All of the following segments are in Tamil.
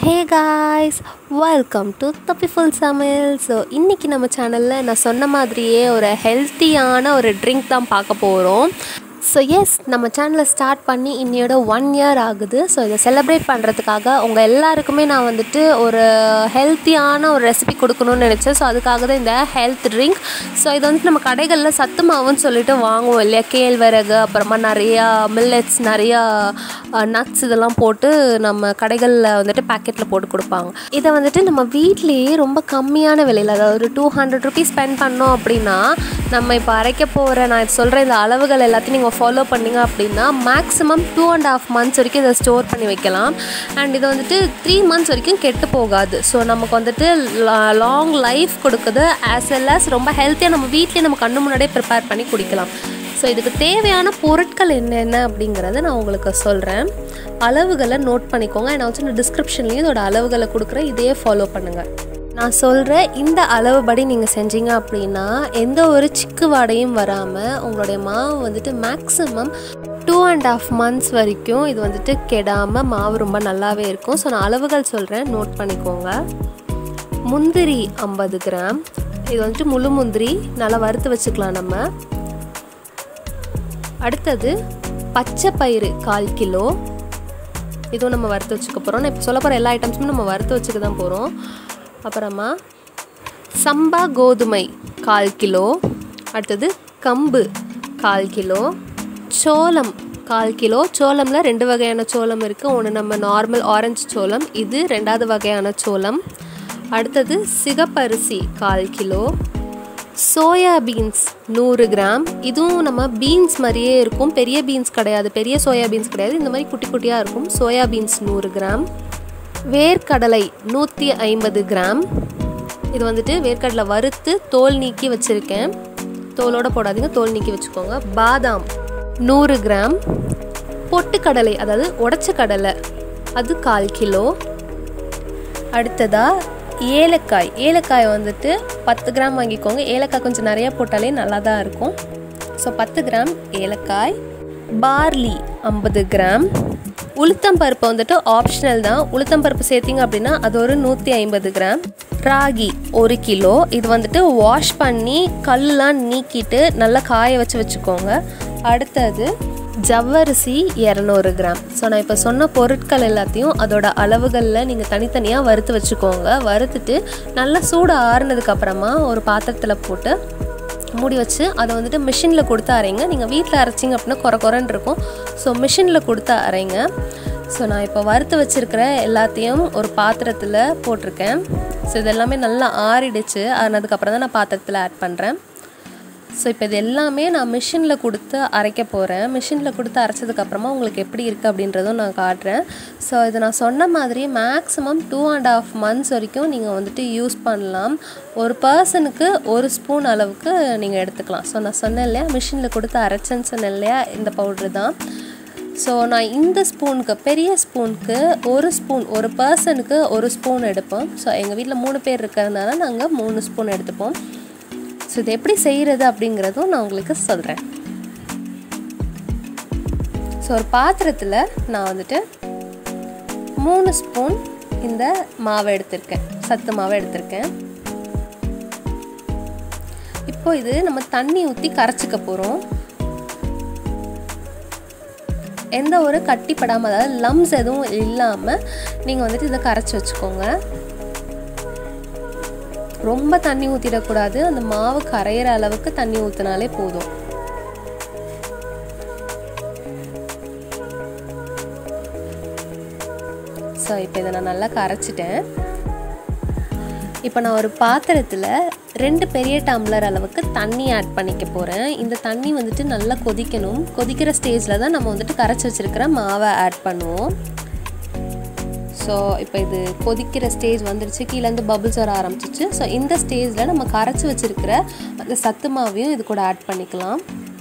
ஹே காய்ஸ் வெல்கம் டு தப்பிஃபுல் சமையல் ஸோ இன்றைக்கி நம்ம சேனலில் நான் சொன்ன மாதிரியே ஒரு ஹெல்த்தியான ஒரு ட்ரிங்க் தான் பார்க்க போகிறோம் ஸோ எஸ் நம்ம சேனலை ஸ்டார்ட் பண்ணி இன்னையோட ஒன் இயர் ஆகுது ஸோ இதை செலிப்ரேட் பண்ணுறதுக்காக உங்கள் எல்லாருக்குமே நான் வந்துட்டு ஒரு ஹெல்த்தியான ஒரு ரெசிபி கொடுக்கணும்னு நினச்சேன் ஸோ அதுக்காக தான் இந்த ஹெல்த் ட்ரிங்க் ஸோ இது வந்துட்டு நம்ம கடைகளில் சத்து மாவுன்னு சொல்லிட்டு வாங்குவோம் இல்லையா கேழ்வரகு அப்புறமா நிறையா மில்லட்ஸ் நிறையா நட்ஸ் இதெல்லாம் போட்டு நம்ம கடைகளில் வந்துட்டு பேக்கெட்டில் போட்டு கொடுப்பாங்க இதை வந்துட்டு நம்ம வீட்லேயே ரொம்ப கம்மியான விலையில் அதாவது ஒரு டூ ஹண்ட்ரட் ருபீஸ் ஸ்பெண்ட் பண்ணோம் அப்படின்னா நம்ம இப்போ அரைக்க போகிற நான் சொல்கிற இந்த அளவுகள் எல்லாத்தையும் நீங்கள் ஃபாலோ பண்ணீங்க அப்படின்னா maximum two and half months வரைக்கும் இதை ஸ்டோர் பண்ணி வைக்கலாம் அண்ட் இது வந்துட்டு த்ரீ மந்த்ஸ் வரைக்கும் கெட்டு போகாது ஸோ நமக்கு வந்துட்டு லாங் லைஃப் கொடுக்குது ஆஸ் வெல் as ரொம்ப ஹெல்த்தியாக நம்ம வீட்லேயே நம்ம கண்ணு முன்னாடியே ப்ரிப்பேர் பண்ணி குடிக்கலாம் ஸோ இதுக்கு தேவையான பொருட்கள் என்னென்ன அப்படிங்கிறத நான் உங்களுக்கு சொல்கிறேன் அளவுகளை நோட் பண்ணிக்கோங்க நான் வந்து டிஸ்கிரிப்ஷன்லேயும் இதோட அளவுகளை கொடுக்குறேன் இதையே ஃபாலோ பண்ணுங்கள் நான் சொல்கிற இந்த அளவுபடி நீங்கள் செஞ்சீங்க அப்படின்னா எந்த ஒரு சிக்கு வாடையும் வராமல் உங்களுடைய மாவு வந்துட்டு maximum two and half months வரைக்கும் இது வந்துட்டு கெடாமல் மாவு ரொம்ப நல்லாவே இருக்கும் ஸோ நான் அளவுகள் சொல்கிறேன் நோட் பண்ணிக்கோங்க முந்திரி ஐம்பது கிராம் இது வந்துட்டு முழு முந்திரி நல்லா வறுத்து வச்சுக்கலாம் நம்ம அடுத்தது பச்சை பயிறு கால் கிலோ இதுவும் நம்ம வறுத்து வச்சுக்க போகிறோம் நான் இப்போ சொல்ல போகிற எல்லா ஐட்டம்ஸுமே நம்ம வறுத்து வச்சுக்க தான் போகிறோம் அப்புறமா சம்பா கோதுமை கால் கிலோ அடுத்தது கம்பு கால் கிலோ சோளம் கால் கிலோ சோளமில் ரெண்டு வகையான சோளம் இருக்குது ஒன்று நம்ம நார்மல் ஆரஞ்சு சோளம் இது ரெண்டாவது வகையான சோளம் அடுத்தது சிகப்பரிசி கால் கிலோ சோயா பீன்ஸ் நூறு கிராம் இதுவும் நம்ம பீன்ஸ் மாதிரியே இருக்கும் பெரிய பீன்ஸ் கிடையாது பெரிய சோயா பீன்ஸ் கிடையாது இந்த மாதிரி குட்டி குட்டியாக இருக்கும் சோயா பீன்ஸ் நூறு கிராம் வேர்க்கடலை நூற்றி ஐம்பது கிராம் இது வந்துட்டு வேர்க்கடலை வறுத்து தோல் நீக்கி வச்சுருக்கேன் தோலோடு போடாதீங்க தோல் நீக்கி வச்சுக்கோங்க பாதாம் நூறு கிராம் பொட்டுக்கடலை அதாவது உடச்ச கடலை அது கால் கிலோ அடுத்ததாக ஏலக்காய் ஏலக்காய் வந்துட்டு பத்து கிராம் வாங்கிக்கோங்க ஏலக்காய் கொஞ்சம் நிறையா போட்டாலே நல்லா தான் இருக்கும் ஸோ பத்து கிராம் ஏலக்காய் பார்லி ஐம்பது கிராம் உளுத்தம் பருப்பு வந்துட்டு ஆப்ஷனல் தான் உளுத்தம் பருப்பு சேர்த்திங்க அப்படின்னா அது ஒரு நூற்றி ஐம்பது கிராம் ராகி ஒரு கிலோ இது வந்துட்டு வாஷ் பண்ணி கல்லாம் நீக்கிட்டு நல்லா காய வச்சு வச்சுக்கோங்க அடுத்தது ஜவ்வரிசி இரநூறு கிராம் ஸோ நான் இப்போ சொன்ன பொருட்கள் எல்லாத்தையும் அதோட அளவுகளில் நீங்கள் தனித்தனியாக வறுத்து வச்சுக்கோங்க வறுத்துட்டு நல்லா சூடு ஆறுனதுக்கப்புறமா ஒரு பாத்திரத்தில் போட்டு மூடி வச்சு அதை வந்துட்டு மிஷினில் கொடுத்து அரைங்க நீங்கள் வீட்டில் அரைச்சிங்க அப்படின்னா குறை குறைன்னு இருக்கும் ஸோ மிஷினில் கொடுத்து அரைங்க ஸோ நான் இப்போ வறுத்து வச்சுருக்கிற எல்லாத்தையும் ஒரு பாத்திரத்தில் போட்டிருக்கேன் ஸோ இது எல்லாமே நல்லா ஆறிடுச்சு ஆனதுக்கப்புறம் தான் நான் பாத்திரத்தில் ஆட் பண்ணுறேன் ஸோ இப்போ இது எல்லாமே நான் மிஷினில் கொடுத்து அரைக்க போகிறேன் மிஷினில் கொடுத்து அரைச்சதுக்கப்புறமா உங்களுக்கு எப்படி இருக்குது அப்படின்றதும் நான் காட்டுறேன் ஸோ இது நான் சொன்ன மாதிரி maximum two and half months வரைக்கும் நீங்கள் வந்துட்டு யூஸ் பண்ணலாம் ஒரு பர்சனுக்கு ஒரு ஸ்பூன் அளவுக்கு நீங்கள் எடுத்துக்கலாம் ஸோ நான் சொன்னேன் இல்லையா மிஷினில் கொடுத்து அரைச்சேன்னு சொன்னேன் இல்லையா இந்த பவுட்ரு தான் ஸோ நான் இந்த ஸ்பூனுக்கு பெரிய ஸ்பூனுக்கு ஒரு ஸ்பூன் ஒரு பர்சனுக்கு ஒரு ஸ்பூன் எடுப்போம் ஸோ எங்கள் வீட்டில் மூணு பேர் இருக்கிறதுனால நாங்கள் மூணு ஸ்பூன் எடுத்துப்போம் ஸோ இது எப்படி செய்கிறது அப்படிங்கிறதும் நான் உங்களுக்கு சொல்கிறேன் ஸோ ஒரு பாத்திரத்தில் நான் வந்துட்டு மூணு ஸ்பூன் இந்த மாவை எடுத்திருக்கேன் சத்து மாவை எடுத்திருக்கேன் இப்போ இது நம்ம தண்ணி ஊற்றி கரைச்சிக்க போகிறோம் எந்த ஒரு கட்டிப்படாமல் அதாவது லம்ஸ் எதுவும் இல்லாமல் நீங்கள் வந்துட்டு இதை கரைச்சி வச்சுக்கோங்க ரொம்ப தண்ணி ஊற்றிடக்கூடாது அந்த மாவு கரையிற அளவுக்கு தண்ணி ஊற்றினாலே போதும் ஸோ இப்போ இதை நான் நல்லா கரைச்சிட்டேன் இப்போ நான் ஒரு பாத்திரத்தில் ரெண்டு பெரிய டம்ளர் அளவுக்கு தண்ணி ஆட் பண்ணிக்க போகிறேன் இந்த தண்ணி வந்துட்டு நல்லா கொதிக்கணும் கொதிக்கிற ஸ்டேஜில் தான் நம்ம வந்துட்டு கரைச்சி வச்சுருக்கிற மாவை ஆட் பண்ணுவோம் ஸோ இப்போ இது கொதிக்கிற ஸ்டேஜ் வந்துருச்சு கீழேருந்து பபுள்ஸ் வர ஆரம்பிச்சிச்சு ஸோ இந்த ஸ்டேஜில் நம்ம கரைச்சி வச்சுருக்கிற அந்த சத்து மாவையும் இது கூட ஆட் பண்ணிக்கலாம்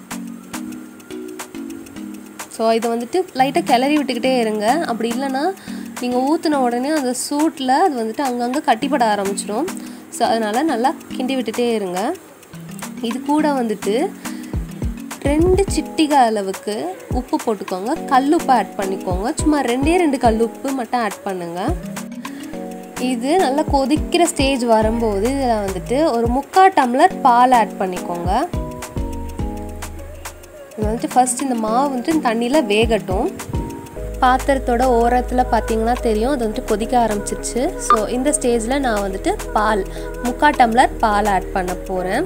ஸோ இதை வந்துட்டு லைட்டாக கிளறி விட்டுக்கிட்டே இருங்க அப்படி இல்லைன்னா நீங்கள் ஊற்றின உடனே அந்த சூட்டில் அது வந்துட்டு அங்கங்கே கட்டிப்பட ஆரம்பிச்சிடும் ஸோ அதனால் நல்லா கிண்டி விட்டுட்டே இருங்க இது கூட வந்துட்டு ரெண்டு சிட்டிகை அளவுக்கு உப்பு போட்டுக்கோங்க கல்லுப்பு ஆட் பண்ணிக்கோங்க சும்மா ரெண்டே ரெண்டு கல்லுப்பு மட்டும் ஆட் பண்ணுங்கள் இது நல்லா கொதிக்கிற ஸ்டேஜ் வரும்போது இதில் வந்துட்டு ஒரு முக்கால் டம்ளர் பால் ஆட் பண்ணிக்கோங்க இது வந்துட்டு ஃபஸ்ட் இந்த மாவு வந்துட்டு தண்ணியில் வேகட்டும் பாத்திரத்தோட ஓரத்தில் பார்த்தீங்கன்னா தெரியும் அது வந்துட்டு கொதிக்க ஆரம்பிச்சிருச்சு ஸோ இந்த ஸ்டேஜில் நான் வந்துட்டு பால் முக்கால் டம்ளர் பால் ஆட் பண்ண போகிறேன்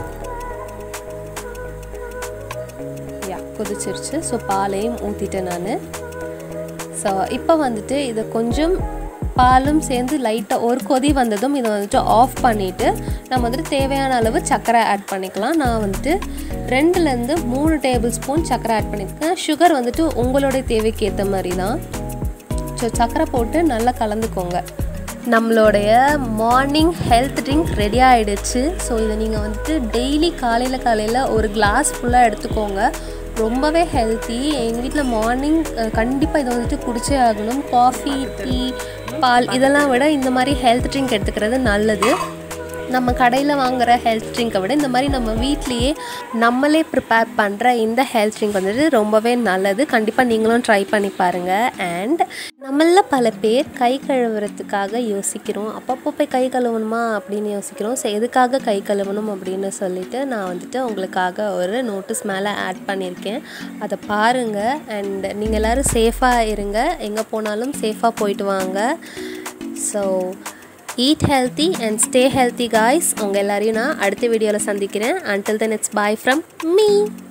யா கொதிச்சிருச்சு ஸோ பாலையும் ஊற்றிட்டேன் நான் ஸோ இப்போ வந்துட்டு இதை கொஞ்சம் பாலும் சேர்ந்து லைட்டாக ஒரு கொதி வந்ததும் இதை வந்துட்டு ஆஃப் பண்ணிவிட்டு நம்ம வந்துட்டு தேவையான அளவு சர்க்கரை ஆட் பண்ணிக்கலாம் நான் வந்துட்டு ரெண்டுலேருந்து மூணு டேபிள் ஸ்பூன் சர்க்கரை ஆட் பண்ணியிருக்கேன் சுகர் வந்துட்டு உங்களுடைய தேவைக்கு ஏற்ற மாதிரி தான் ஸோ சர்க்கரை போட்டு நல்லா கலந்துக்கோங்க நம்மளுடைய மார்னிங் ஹெல்த் ட்ரிங்க் ரெடி ஆகிடுச்சு ஸோ இதை நீங்கள் வந்துட்டு டெய்லி காலையில் காலையில் ஒரு கிளாஸ் ஃபுல்லாக எடுத்துக்கோங்க ரொம்பவே ஹெல்த்தி எங்கள் வீட்டில் மார்னிங் கண்டிப்பாக இதை வந்துட்டு குடிச்சே ஆகணும் காஃபி டீ பால் இதெல்லாம் விட இந்த மாதிரி ஹெல்த் ட்ரிங்க் எடுத்துக்கிறது நல்லது நம்ம கடையில் வாங்குகிற ஹெல்த் ட்ரிங்கை விட இந்த மாதிரி நம்ம வீட்லேயே நம்மளே ப்ரிப்பேர் பண்ணுற இந்த ஹெல்த் ட்ரிங்க் வந்துட்டு ரொம்பவே நல்லது கண்டிப்பாக நீங்களும் ட்ரை பண்ணி பாருங்கள் அண்ட் நம்மள பல பேர் கை கழுவுறதுக்காக யோசிக்கிறோம் அப்பப்போ போய் கை கழுவணுமா அப்படின்னு யோசிக்கிறோம் ஸோ எதுக்காக கை கழுவணும் அப்படின்னு சொல்லிட்டு நான் வந்துட்டு உங்களுக்காக ஒரு நோட்டீஸ் மேலே ஆட் பண்ணியிருக்கேன் அதை பாருங்கள் அண்ட் நீங்கள் எல்லோரும் சேஃபாக இருங்க எங்கே போனாலும் சேஃபாக போயிட்டு வாங்க so eat healthy and stay healthy guys உங்கள் எல்லாரையும் நான் அடுத்த வீடியோவில் சந்திக்கிறேன் until then it's bye from me